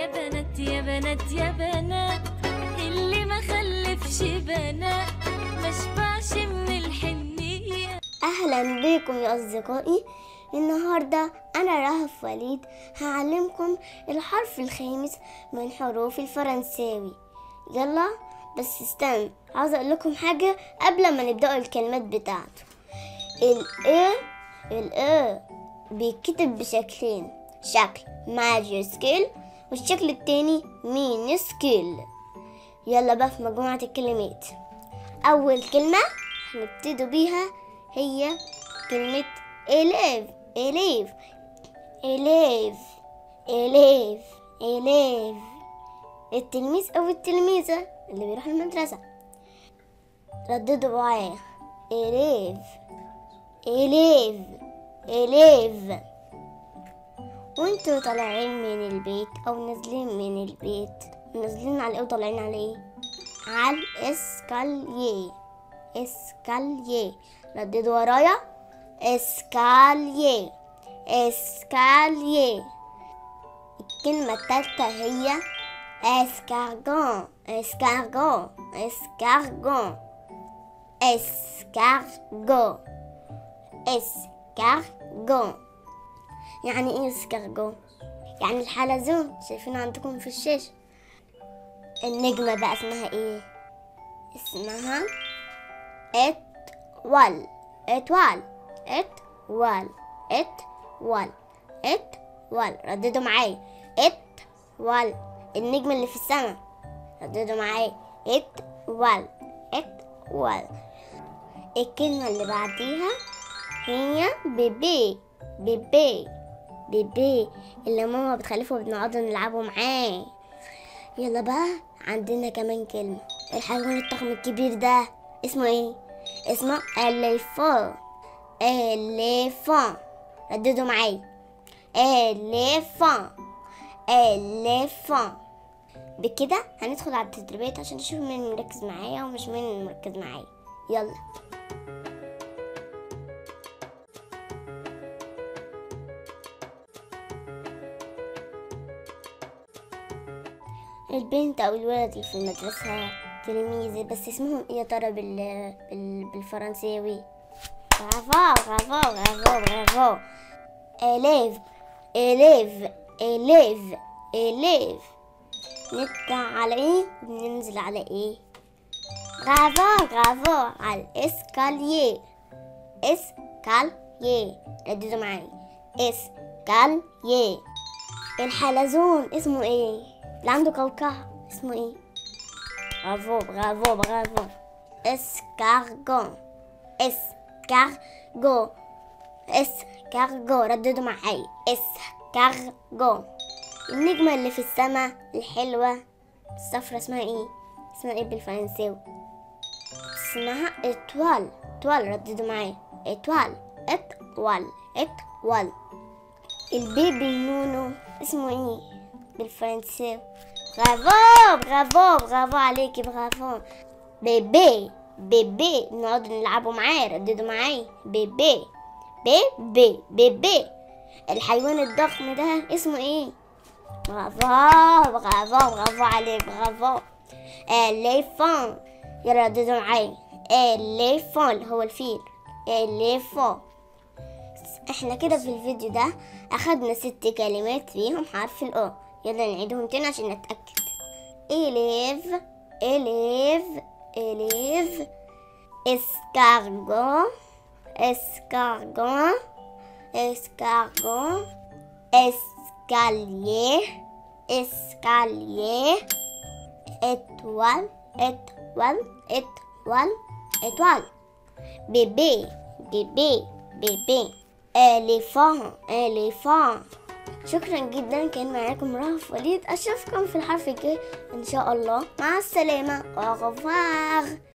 يا بنات يا بنات يا بنات اللي ما خلفش بنات ما شبعش من الحنية أهلا بكم يا أصدقائي النهاردة أنا رهف وليد هعلمكم الحرف الخامس من حروف الفرنساوي يلا بس استنى عاوز أقول لكم حاجة قبل ما نبدأ الكلمات بتاعته ال E ال E بيتكتب بشكلين شكل ماجيسكيل والشكل التاني مينسكيل يلا بقى في مجموعة الكلمات أول كلمة هنبتدوا بيها هي كلمة إليف إليف إليف إليف إليف التلميذ أو التلميذة اللي بيروح المدرسة رددوا معايا إليف إليف إليف وانتوا طالعين من البيت أو نازلين من البيت نازلين على إيه وطالعين على إيه؟ على الإسكالييه اسكالييه رددوا ورايا اسكالييه اسكالييه الكلمة التالتة هي اسكارغون اسكارغون اسكارغون اسكارغون اسكارغون يعني ايه اسكارغون يعني الحلزون شايفين عندكم في الشاشة النجمة بقى اسمها ايه اسمها étoile étoile étoile étoile étoile رددوا معايا étoile النجم اللي في السماء رددوا معايا étoile étoile الكلمة اللي بعديها هي بيبي بيبي بيبي اللي ماما بتخلفه وبنقعد نلعبوا معاه يلا بقى عندنا كمان كلمة الحيوان الضخم الكبير ده اسمه ايه اسمه اليفون اليفون رددوا معايا اليفون اليفون بكده هندخل على التدريبات عشان نشوف مين مركز معايا ومش مين مركز معايا يلا البنت او الولد اللي في المدرسة تلميذ بس اسمهم ايه يا ترى بال... بال... بالفرنساوي برافو برافو برافو برافو élève élève élève élève نطلع على ايه وننزل على ايه برافو برافو على الاسكالييه اسكالييه رددوا معايا اسكالييه الحلزون اسمه ايه اللي عنده قوقعة اسمه ايه برافو برافو برافو اسكارغون اسكارغو اسكارغو رددوا معايا اسكارغو النجمة اللي في السماء الحلوة الصفرة اسمها ايه اسمها ايه بالفرنساوي اسمها اتوال اتوال رددوا معايا اتوال اتوال اتوال البيبي نونو اسمه ايه بالفرنساوي برافو برافو برافو عليكي برافو بيبي بيبي نقعد نلعبوا معاه رددوا معايا بيبي بيبي بيبي الحيوان الضخم ده اسمه ايه برافو برافو برافو عليك برافو اليفون يلا رددوا معايا اليفون اللي هو الفيل اليفون احنا كده في الفيديو ده اخدنا ست كلمات فيهم حرف الاو يلا نعيدهم تاني عشان نتأكد إليف إليف إليف اسكارغون اسكارغون اسكارغون اسكالييه اسكالييه étoile étoile étoile étoile bébé bébé bébé éléphant éléphant شكرا جدا كان معاكم رهف وليد اشوفكم في الحرف الجاي ان شاء الله مع السلامه au revoir